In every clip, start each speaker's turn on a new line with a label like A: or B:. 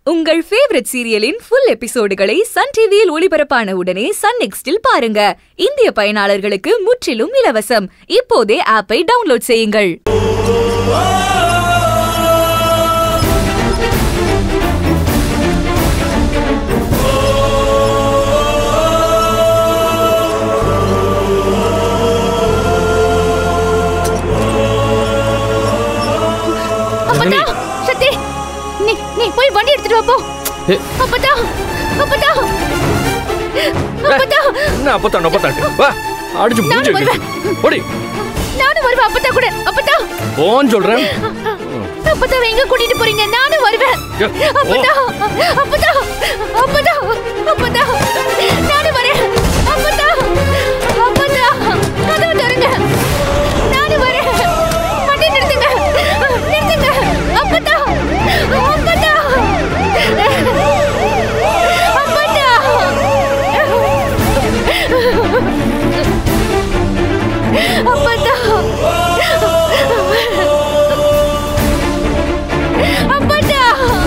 A: உங்கள் ஃபேவரட் சீரியலின் ஃபுல் எபிசோடுகளை சன் டிவியில் ஒளிபரப்பான உடனே சன் நெக்ஸ்டில் பாருங்க இந்திய பயனாளர்களுக்கு முற்றிலும் இலவசம் இப்போதே ஆப்பை டவுன்லோட் செய்யுங்கள்
B: அப்பதா சக்தி நீ நீ போய் வண்டி எடுத்துட்டு வா போ
C: ஏ.
B: அப்பதா அப்பதா அப்பதா
C: என்ன அப்பத்தான் அப்பத்தான் வா அடிச்சு
B: நானும்
C: மூஞ்சி
B: வருவேன்.
C: ஓடி
B: நானும் வருவேன் அப்பதா கூட அப்பதா
C: போன்னு சொல்றேன்
B: அப்பதா எங்க கூட்டிட்டு போறீங்க நானும் வருவேன்
C: ஏ, ஓ.
B: அப்பதா அப்பதா அப்பதா அப்பதா நானும் வரேன் அப்பதா அப்பதா கதவு தருங்க நானும் வரேன் வண்டி நிறுத்துங்க நிறுத்துங்க அப்பதா அப்பதா அப்பதா அப்பதா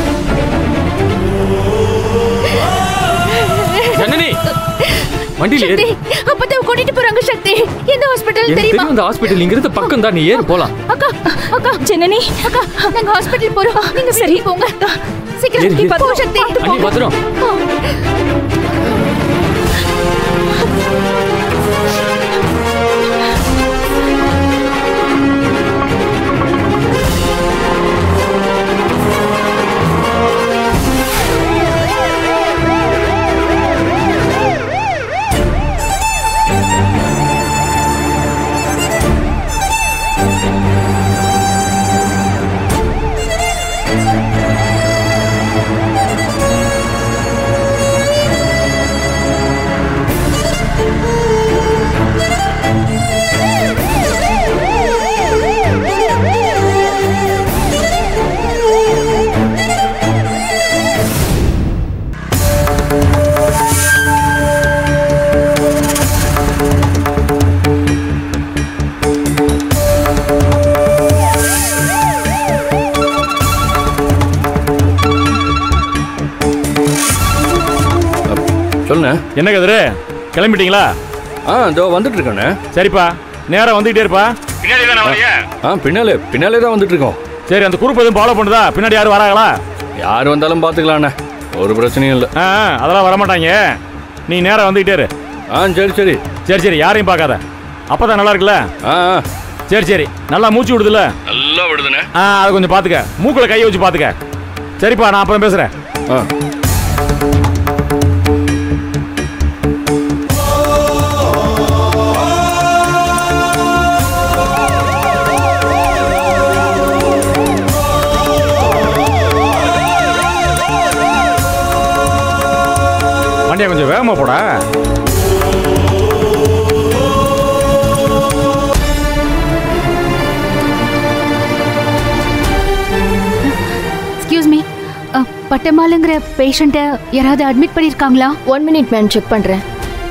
C: ஜனனி வண்டியில ஏறு
B: சக்தி அப்பதா கூட்டிட்டு போறாங்க சக்தி எந்த ஹாஸ்பிடல்
C: எனக்கு
B: தெரியுமா
C: தெரியும் அந்த ஹாஸ்பிட்டல் இங்க இருந்து பக்கம் தான் நீ ஏறு போலாம்
B: அக்கா அக்கா ஜனனி அக்கா நாங்க ஹாஸ்பிடல் போறோம் நீங்க சரி போங்க சீக்கிரம்
C: ஏறு,
B: நீ
C: ஏறு.
B: போ சக்தி
C: அண்ணி பத்திரம் சொல்லுண்ணே
D: என்ன கதிரு கிளம்பிட்டீங்களா
C: ஆ இதோ வந்துட்டு இருக்கேண்ணே
D: சரிப்பா நேரா வந்துகிட்டே இருப்பா
C: ஆ பின்னாலே பின்னாலே தான் வந்துட்டு இருக்கோம்
D: சரி அந்த குரூப் எதுவும் ஃபாலோ பண்ணுதா பின்னாடி யாரும் வராங்களா
C: யார் வந்தாலும் பார்த்துக்கலாண்ணே ஒரு பிரச்சனையும் இல்லை
D: ஆ ஆ, அதெல்லாம் வரமாட்டாங்க நீ நேரா வந்துகிட்டே இரு
C: ஆ சரி சரி
D: சரி சரி யாரையும் பார்க்காத அப்பதான் நல்லா இருக்குல்ல
C: ஆ ஆ
D: சரி சரி நல்லா மூச்சு விடுதுல்ல
C: நல்லா விடுதுண்ணே
D: ஆ அதை கொஞ்சம் பார்த்துக்க மூக்குல கையை வச்சு பார்த்துக்க சரிப்பா நான் அப்புறம் பேசுறேன்
C: ஆ
D: வண்டியை கொஞ்சம் வேகமா போடா
B: எக்ஸ்கியூஸ் மீ பட்டமாலுங்கிற பேஷண்ட்டை யாராவது அட்மிட் பண்ணிருக்காங்களா
E: ஒன் மினிட் மேம் செக் பண்றேன்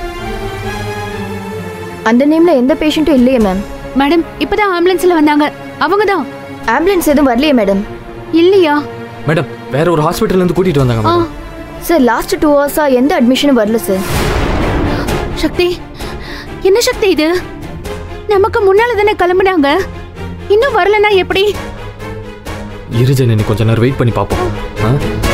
E: அந்த நேம்ல எந்த பேஷண்ட்டும் இல்லையே மேம்
B: மேடம் இப்பதான் ஆம்புலன்ஸ்ல வந்தாங்க அவங்க தான்
E: ஆம்புலன்ஸ் எதுவும் வரலையே மேடம்
B: இல்லையா
C: மேடம் வேற ஒரு ஹாஸ்பிட்டல்ல இருந்து கூட்டிட்டு வந்தாங்க
B: ஆ
C: மேடம்
E: சார் லாஸ்ட் டூ ஹவர்ஸா எந்த அட்மிஷனும் வரல சார்
B: சக்தி என்ன சக்தி இது நமக்கு முன்னால தானே கிளம்புனாங்க இன்னும் வரலனா எப்படி
C: இரு ஜனனி கொஞ்ச நேரம் வெயிட் பண்ணி பார்ப்போம் ஆ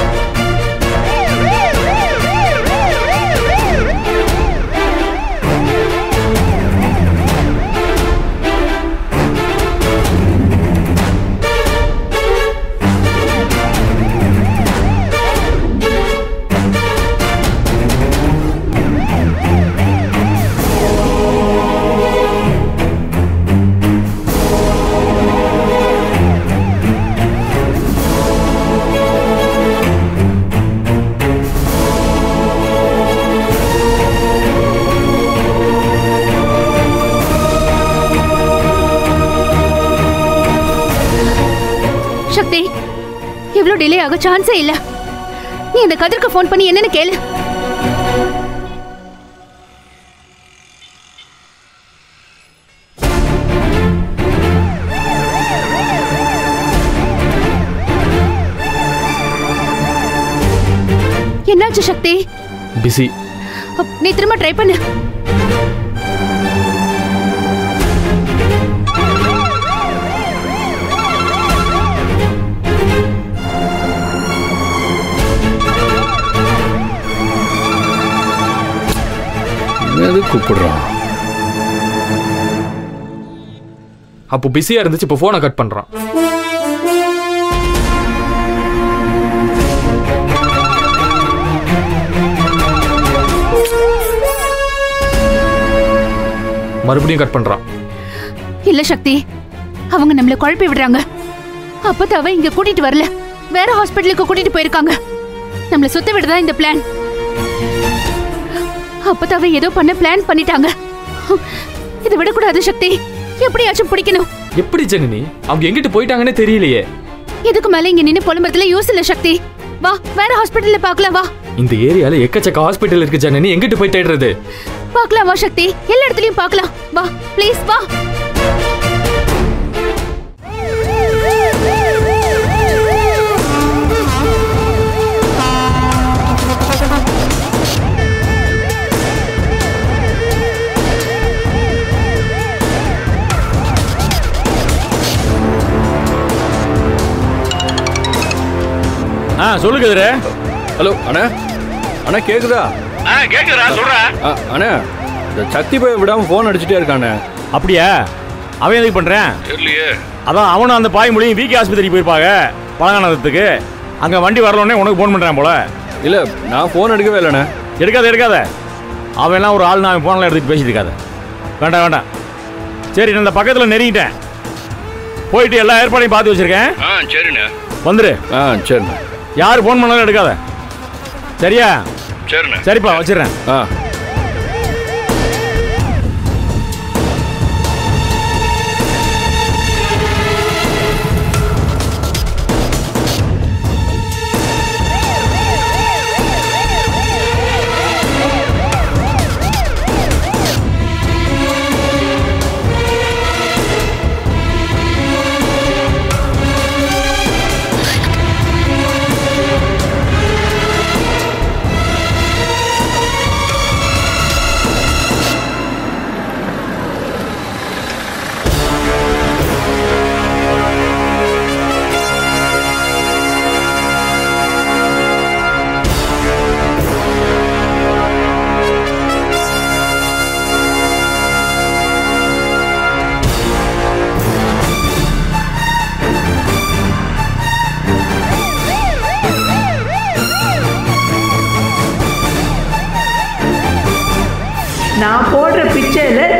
B: சக்தி இவ்ளோ டிலே ஆக சான்ஸே இல்ல நீ அந்த கதிர்க்கு ஃபோன் பண்ணி என்னன்னு கேளு என்னாச்சு சக்தி
C: பிஸி
B: அப், நீ திரும்ப ட்ரை பண்ணு
F: எது கூப்பிடுறான்
C: அப்போ பிஸியா இருந்துச்சு இப்போ ஃபோனை கட் பண்றான் மறுபடியும் கட் பண்றான்
B: இல்ல சக்தி அவங்க நம்மள குழப்பி விடுறாங்க அப்பதாவ இங்க கூட்டிட்டு வரல வேற ஹாஸ்பிட்டலுக்கு கூட்டிட்டு போயிருக்காங்க நம்மள சுத்த விடதான் இந்த பிளான் அப்பதாவ ஏதோ பண்ண பிளான் பண்ணிட்டாங்க இதை விடக்கூடாது சக்தி எப்படியாச்சும் பிடிக்கணும்
C: எப்படி ஜனனி அவங்க எங்கிட்டு போயிட்டாங்கன்னே தெரியலையே
B: இதுக்கு மேல இங்க நின்னு புலம்புறதுல யூஸ் இல்ல சக்தி வா வேற ஹாஸ்பிட்டல்ல பார்க்கலாம் வா
C: இந்த ஏரியால எக்கச்சக்க ஹாஸ்பிட்டல் இருக்கு ஜனனி எங்கிட்டு போய் தேடுறது
B: பார்க்கலாம் வா சக்தி எல்லா இடத்துலயும் பார்க்கலாம் வா ப்ளீஸ் வா
D: ஆ சொல்லு கதிரு
F: ஹலோ அண்ணா அண்ணா கேக்குதா
D: ஆ கேக்குறா சொல்றேன்
F: அ, அண்ணா இந்த சக்தி போய் விடாம ஃபோன் அடிச்சுட்டே இருக்கானே
D: அப்படியா அவன் எதுக்கு பண்றேன்
F: தெரியலையே
D: அதான் அவனும் அந்த பாய் மொழியும் விகே ஆஸ்பத்திரி போயிருப்பாங்க பழங்கானத்துக்கு அங்க வண்டி வரலோடனே உனக்கு ஃபோன் பண்றேன் போல
F: இல்ல நான் ஃபோன் எடுக்கவே இல்லைண்ணே
D: எடுக்காத எடுக்காத அவன் எல்லாம் ஒரு ஆள் நான் ஃபோனில் எடுத்துட்டு பேசிட்டு இருக்காத வேண்டாம் வேண்டாம் சரி நான் இந்த பக்கத்தில் நெருங்கிட்டேன் போயிட்டு எல்லா ஏற்பாடையும் பார்த்து வச்சிருக்கேன்
F: ஆ சரிண்ணே
D: வந்துரு
F: ஆ சரிண்ணே
D: யார் ஃபோன் பண்ணாலும் எடுக்காத சரியா
F: சரிண்ணே
D: சரிப்பா வச்சிடுறேன்
F: ஆ
G: நான் போடுற பிக்சர்ல